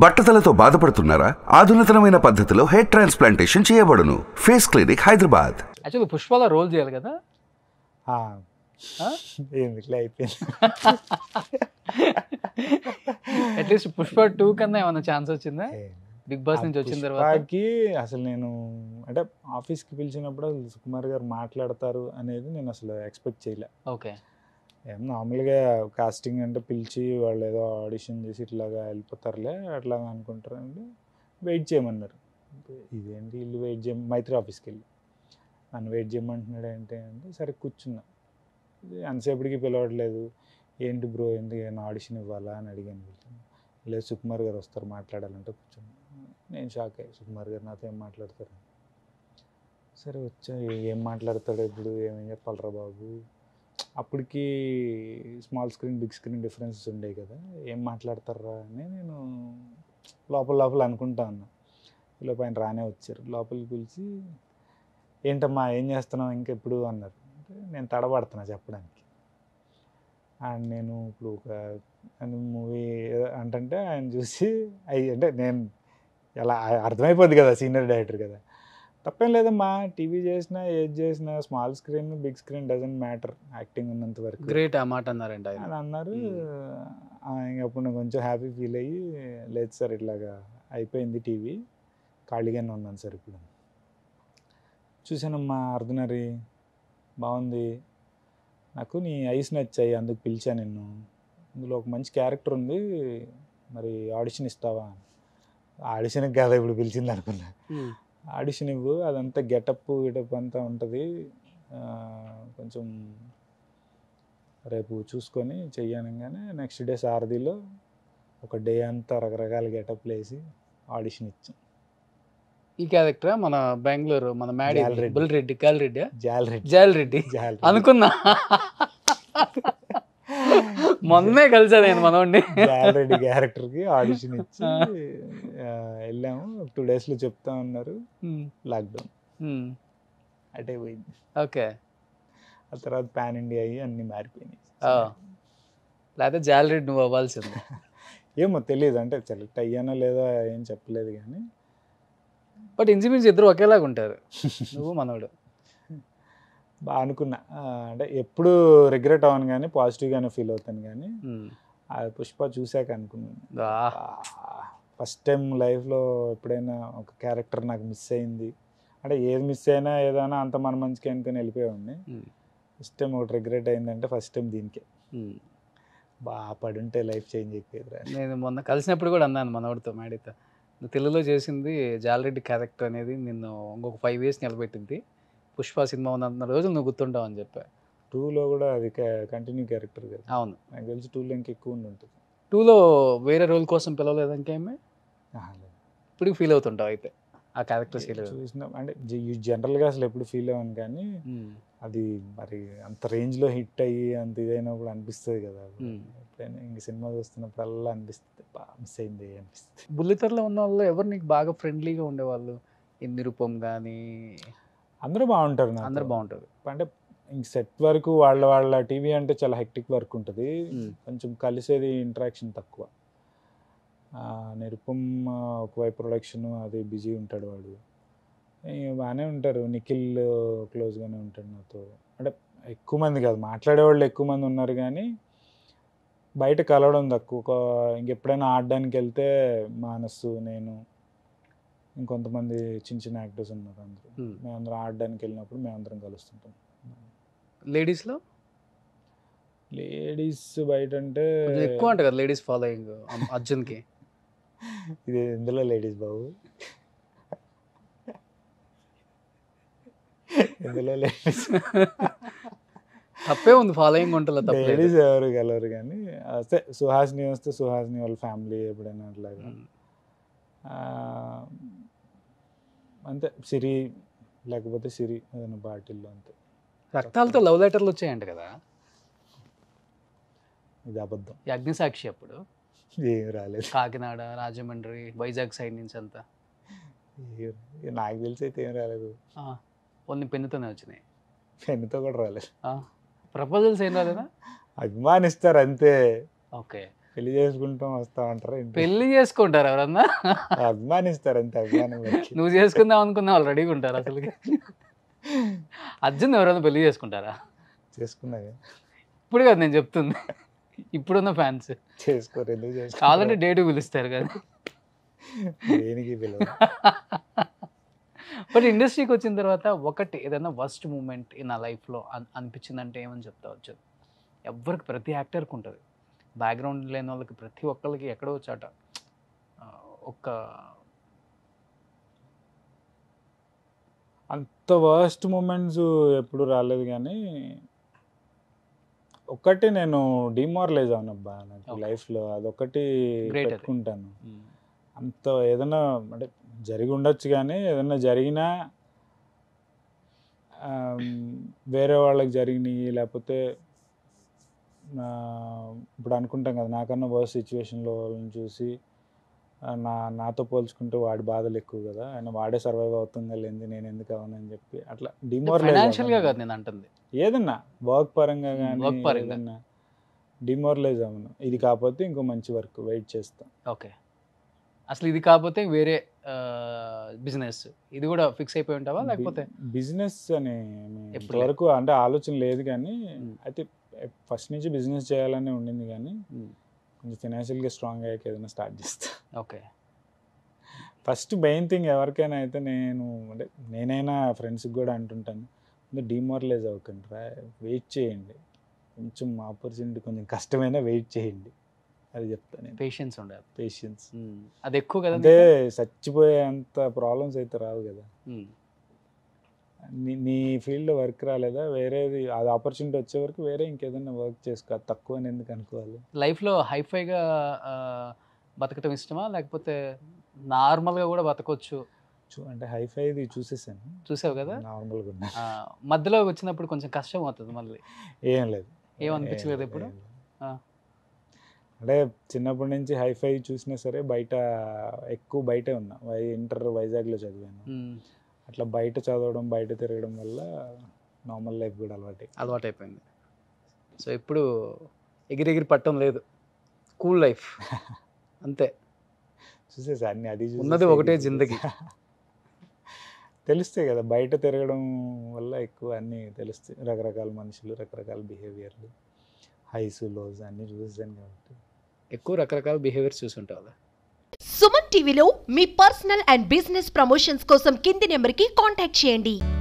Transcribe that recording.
బట్టతలతో బాధపడుతున్నారా ఆధునితనమైన పద్ధతిలో హెయిర్ ట్రాన్స్ప్లాంటేషన్ చేయబడును ఫేస్ క్లినిక్ హైదరాబాద్ యాక్చువల్లీ పుష్పలో రోల్ చేయాలి కదా ఆ, ఆ? ఎందుకులే అయిపోయింది అట్లీస్ట్ పుష్ప టూ కన్నా ఏమైనా ఛాన్స్ వచ్చిందా ఏ, బిగ్ బాస్ ఆ నుంచి వచ్చిన తర్వాత పుష్పకి అసలు నేను అంటే ఆఫీస్కి పిలిచినప్పుడు అసలు సుకుమార్ గారు మాట్లాడతారు అనేది నేను అసలు ఎక్స్పెక్ట్ చేయలే ఓకే ఏం నార్మల్గా కాస్టింగ్ అంటే పిలిచి వాళ్ళు ఏదో ఆడిషన్ చేసి ఇట్లాగా వెళ్ళిపోతారులే అట్లాగా అనుకుంటారు అంటే వెయిట్ చేయమన్నారు ఇదేంటి ఇల్లు వెయిట్ చేయ మైత్రి ఆఫీస్కి వెళ్ళి నన్ను వెయిట్ చేయమంటున్నాడు ఏంటి అంటే సరే కూర్చున్నా ఇది అంతసేపటికి పిలవట్లేదు ఏంటి బ్రో ఎందుకు ఏమైనా ఆడిషన్ ఇవ్వాలా అని అడిగాను వీళ్ళని. లేదు సుకుమార్ గారు వస్తారు మాట్లాడాలంటే కూర్చున్నా నేను షాక్ అయ్యి సుకుమార్ గారు నాతో ఏం మాట్లాడతారు సరే వచ్చా ఏం మాట్లాడతాడు ఇప్పుడు ఏమేం చెప్పాలరా బాబు అప్పటికి small screen big screen differences ఉండేవి కదా ఏం మాట్లాడతారా అని నేను లోపల లోపల అనుకుంటా ఉన్నా ఈలోపు ఆయన రానే వచ్చారు లోపలికి పిలిచి ఏంటమ్మా ఏం చేస్తున్నావు ఇంకా ఎప్పుడు అన్నారు అంటే నేను తడబడుతున్నా చెప్పడానికి అండ్ నేను ఇప్పుడు ఒక మూవీ అంటే ఆయన చూసి అయ్యి అంటే నేను ఎలా అర్థమైపోద్ది కదా సీనియర్ డైరెక్టర్ కదా తప్పేం లేదమ్మా టీవీ చేసినా ఏది చేసినా small screen big screen doesn't matter acting ఉన్నంత వరకు గ్రేట్ ఆ మాట అన్నారంట ఆయన అని అన్నారు ఆ, ఇంక అప్పుడు నేను కొంచెం హ్యాపీ ఫీల్ అయ్యి లేదు సార్ ఇట్లాగా అయిపోయింది టీవీ ఖాళీగానే ఉన్నాను సార్ ఇప్పుడు చూశానమ్మా అర్ధనరి బాగుంది నాకు నీ ఐస్ నచ్చాయి అందుకు పిలిచా నిన్ను ఇందులో ఒక మంచి క్యారెక్టర్ ఉంది మరి ఆడిషన్ ఇస్తావా ఆడిషన్కి కదా ఇప్పుడు పిలిచింది అనుకున్నా Hmm. ఆడిషన్ ఇవ్వు అదంతా గెటప్ గిటప్ అంతా ఉంటుంది ఆ, కొంచెం రేపు చూసుకొని చెయ్యనగానే నెక్స్ట్ డే సారథిలో ఒక డే అంతా రకరకాల గెటప్లు వేసి ఆడిషన్ ఇచ్చాం ఈ క్యారెక్టర్ మన బెంగళూరు మన మ్యాడీ జాల్ రెడ్డి. బుల్ రెడ్డి కాల్ రెడ్డి జాల్ రెడ్డి జాల్ రెడ్డి జాల్ అనుకున్నా మొన్నే కలిసా నేను మనోడిని జాల్ రెడ్డి క్యారెక్టర్కి ఆడిషన్ ఇచ్చి ఆ, వెళ్ళాము టూ డేస్లో చెప్తా ఉన్నారు లాక్డౌన్ అటే పోయింది ఓకే ఆ తర్వాత పాన్ ఇండియా అయ్యి అన్నీ మారిపోయినాయి లేకపోతే జాల్ రెడ్డి నువ్వు అవ్వాల్సింది ఏమో తెలియదు అంటే సెలెక్ట్ అయ్యానో లేదో ఏం చెప్పలేదు కానీ బట్ ఇంచుమించు ఇద్దరు ఒకేలాగా ఉంటారు నువ్వు మనోడు బాగా అనుకున్నా ఆ, అంటే ఎప్పుడు రిగ్రెట్ అవ్వను కానీ పాజిటివ్గానే ఫీల్ అవుతాను కానీ ఉమ్. ఆ పుష్ప చూశాక అనుకున్నాను ఆ, ఫస్ట్ టైం లైఫ్లో ఎప్పుడైనా ఒక క్యారెక్టర్ నాకు మిస్ అయింది అంటే ఏది మిస్ అయినా ఏదైనా అంత మన మంచిగా అనుకుని వెళ్ళిపోయేవాడిని ఉమ్. ఫస్ట్ టైం ఒకటి రిగ్రెట్ అయిందంటే ఫస్ట్ టైం దీనికే ఉమ్. బాగా పడుంటే లైఫ్ చేంజ్ అయిపోయేదిరా నేను మొన్న కలిసినప్పుడు కూడా అన్నాను మనోడితో మేడితో నువ్వు తెలుగులో చేసింది జాలరెడ్డి క్యారెక్టర్ అనేది నిన్ను ఇంకొక ఫైవ్ ఇయర్స్ నిలబెట్టింది పుష్ప సినిమా ఉన్నంత రోజులు నువ్వు గుర్తుంటావు అని చెప్పా టూలో కూడా అది కంటిన్యూ క్యారెక్టర్ కదా అవును నాకు తెలిసి టూలో ఇంకా ఎక్కువ ఉండి ఉంటుంది టూలో వేరే రోల్ కోసం పిలవలేదు ఇంకేమే ఆహా, లేదు. ఇప్పుడు ఫీల్ అవుతుంటావు అయితే ఆ క్యారెక్టర్ ఫీల్ చూసిన అంటే జనరల్గా అసలు ఎప్పుడు ఫీల్ అవ్వను కానీ అది మరి అంత రేంజ్లో హిట్ అయ్యి అంత ఇదైనప్పుడు అనిపిస్తుంది కదా Hmm. ఎప్పుడైనా ఇంక సినిమా చూస్తున్నప్పుడల్లా అనిపిస్తుంది బాగా మిస్ అయింది అనిపిస్తుంది బుల్లితెరలో ఉన్న వాళ్ళు ఎవరు నీకు బాగా ఫ్రెండ్లీగా ఉండేవాళ్ళు ఈ నిరుపం కానీ అందరూ బాగుంటారు నాతో. అందరు బాగుంటారు అంటే ఇంక సెట్ వరకు వాళ్ళ వాళ్ళ టీవీ అంటే చాలా హెక్టిక్ వర్క్ ఉంటుంది Hmm. కొంచెం కలిసేది ఇంటరాక్షన్ తక్కువ ఆ, నిరుపం ఆ, ఒకవైపు ప్రొడక్షన్ అది బిజీ ఉంటాడు వాడు ఇంక బాగానే ఉంటారు నిఖిల్ క్లోజ్గానే ఉంటాడు నాతో అంటే ఎక్కువ మంది కాదు మాట్లాడేవాళ్ళు ఎక్కువ మంది ఉన్నారు కానీ బయట కలవడం తక్కువ ఒక ఇంకెప్పుడైనా ఆడడానికి వెళ్తే మానస్సు నేను ఇంకొంతమంది చిన్న చిన్న యాక్టర్స్ ఉన్నారు అందరూ Hmm. మేమందరం ఆడడానికి వెళ్ళినప్పుడు మేమందరం కలుస్తుంటాం లేడీస్లో లేడీస్ బయట అంటే కొంచెం ఎక్కువ అంట కదా లేడీస్ ఫాలోయింగ్ అర్జున్కి ఇది ఎందులో లేడీస్ బాబు ఎందులో లేడీస్ తప్పే ఉంది ఫాలోయింగ్ ఉంటుంది తప్పలేదు లేడీస్ ఎవరు కలరు కానీ వస్తే సుహాసిని వస్తే సుహాసిని వాళ్ళ ఫ్యామిలీ ఎప్పుడైనా అట్లాగా ఉమ్. ఆ, అంతే సిరి లేకపోతే సిరి ఏదైనా బాటిల్లో అంతే రక్తాలతో లవ్ లెటర్లు వచ్చాయంట కదా ఇది అబద్ధం ఈ అగ్నిసాక్షి అప్పుడు ఏం రాలేదు కాకినాడ రాజమండ్రి వైజాగ్ సైడ్ నుంచి అంతా ఏం- నాకు తెలిసి అయితే ఏం రాలేదు కొన్ని పెన్నుతోనే వచ్చినాయి పెన్నుతో కూడా రాలేదు ప్రపోజల్స్ ఏం రాలేదా అభిమానిస్తారు అంతే ఓకే పెళ్లి చేసుకుంటాం వస్తా అంటారా ఏంటి? పెళ్లి చేసుకుంటారు ఎవరన్నా అభిమానిస్తారు అంతే అభిమానం వరకు. నువ్వు చేసుకుందాం అనుకున్న వాళ్ళు రెడీగా ఉంటారు అసలు అర్జున్ ఎవరైనా పెళ్లి చేసుకుంటారా చేసుకున్నది ఇప్పుడు కాదు నేను చెప్తుంది ఇప్పుడున్న ఫ్యాన్స్ చేసుకోరు ఎందుకు చేసుకోరు? కావాలంటే డేట్ పిలుస్తారు కదా దేనికి పిలవరు బట్ ఇండస్ట్రీకి వచ్చిన తర్వాత ఒకటి ఏదైనా వర్స్ట్ మూమెంట్ ఇన్ నా లైఫ్లో అన్ అనిపించిందంటే ఏమని చెప్తా వచ్చు ఎవరికి ప్రతి యాక్టర్కి ఉంటుంది బ్యాక్గ్రౌండ్ లేని వాళ్ళకి ప్రతి ఒక్కరికి ఎక్కడో చాట ఆ, ఒక్క అంత వర్స్ట్ మూమెంట్స్ ఎప్పుడు రాలేదు కానీ ఒక్కటి నేను డిమారలైజ్ అవునబ్బా నాకు Okay. లైఫ్లో అదొకటి Great అది. పెట్టుకుంటాను మ్, అంత ఏదైనా అంటే జరిగి ఉండొచ్చు కానీ ఏదైనా జరిగినా ఆమ్, వేరే వాళ్ళకి జరిగినాయి లేకపోతే ఆ, ఇప్పుడు అనుకుంటాం కదా నాకన్నా వర్స్ సిచ్యువేషన్లో వాళ్ళని చూసి ఆ, నా నాతో పోల్చుకుంటే వాడి బాధలు ఎక్కువ కదా ఆయన వాడే సర్వైవ్ అవుతుందా లేని నేను ఎందుకు అవనని చెప్పి అట్లా ఫైనాన్షియల్ గా డిమోరలైజ్ కాదు నేను అంటుంది ఏదన్నా వర్క్ పరంగా Hmm, కానీ work పరంగా. ఏదన్నా డిమోరలైజ్ అవ్వను ఇది కాకపోతే ఇంకో మంచి వర్క్ వెయిట్ చేస్తాం ఓకే అసలు ఇది కాకపోతే వేరే బిజినెస్ ఇది కూడా ఫిక్స్ అయిపోయి ఉంటావా లేకపోతే బిజినెస్ అని ఎప్పుడు ఇంతవరకు అంటే ఆలోచన లేదు కానీ Hmm. అయితే ఫస్ట్ నుంచి బిజినెస్ చేయాలని ఉండింది కానీ మ్, కొంచెం ఫినాన్షియల్గా స్ట్రాంగ్ అయ్యాక ఏదైనా స్టార్ట్ చేస్తా ఓకే ఫస్ట్ మెయిన్ థింగ్ ఎవరికైనా అయితే నేను అంటే నేనైనా ఫ్రెండ్స్కి కూడా అంటుంటాను డిమారలైజ్ అవ్వకండి రా వెయిట్ చేయండి కొంచెం ఆపర్చునిటీ కొంచెం కష్టమైనా వెయిట్ చేయండి అది చెప్తాను నేను పేషెన్స్ ఉండాలి పేషెన్స్ మ్, అది ఎక్కువ కదా అంటే చచ్చిపోయే అంత ప్రాబ్లమ్స్ అయితే రావు కదా నీకు? మ్, నీ నీ ఫీల్డ్లో వర్క్ రాలేదా వేరేది అది ఆపర్చునిటీ వచ్చే వరకు వేరే ఇంకేదైనా వర్క్ చేసుకో అది తక్కువ అని ఎందుకు అనుకోవాలి లైఫ్లో హైఫైగా బతకటం ఇష్టమా లేకపోతే నార్మల్గా కూడా బతకొచ్చు చూ- అంటే హైఫైది చూసేసాను చూసావు కదా నార్మల్గా ఉన్నా ఆ, మధ్యలో వచ్చినప్పుడు కొంచెం కష్టం అవుతుంది మళ్ళీ ఏం లేదు ఏం అనిపించలేదు ఏం ఎప్పుడు? ఏం లేదు. ఆ. అంటే చిన్నప్పటి నుంచి హైఫై చూసినా సరే బయట ఎక్కువ బయటే ఉన్నా వై ఇంటర్ వైజాగ్లో చదివాను మ్, అట్లా బయట చదవడం బయట తిరగడం వల్ల నార్మల్ లైఫ్ కూడా అలవాటు అలవాటు అయిపోయింది సో ఇప్పుడు ఎగిరెగిరి పట్టం లేదు కూల్ లైఫ్ అంతే చూసేసా అన్ని అది చూసేసా, ఉన్నది ఇది ఒకటే చూసేసా. జిందగీ. తెలుస్తాయి కదా బయట తిరగడం వల్ల ఎక్కువ అన్ని తెలుస్తాయి రకరకాల మనుషులు రకరకాల బిహేవియర్లు హైస్ లోస్ అన్ని చూసేసాను కాబట్టి ఎక్కువ రకరకాల బిహేవియర్స్ చూసుంటావు కదా సుమన్ టీవీలో మీ పర్సనల్ అండ్ బిజినెస్ ప్రమోషన్స్ కోసం కింది నెంబర్కి కాంటాక్ట్ చేయండి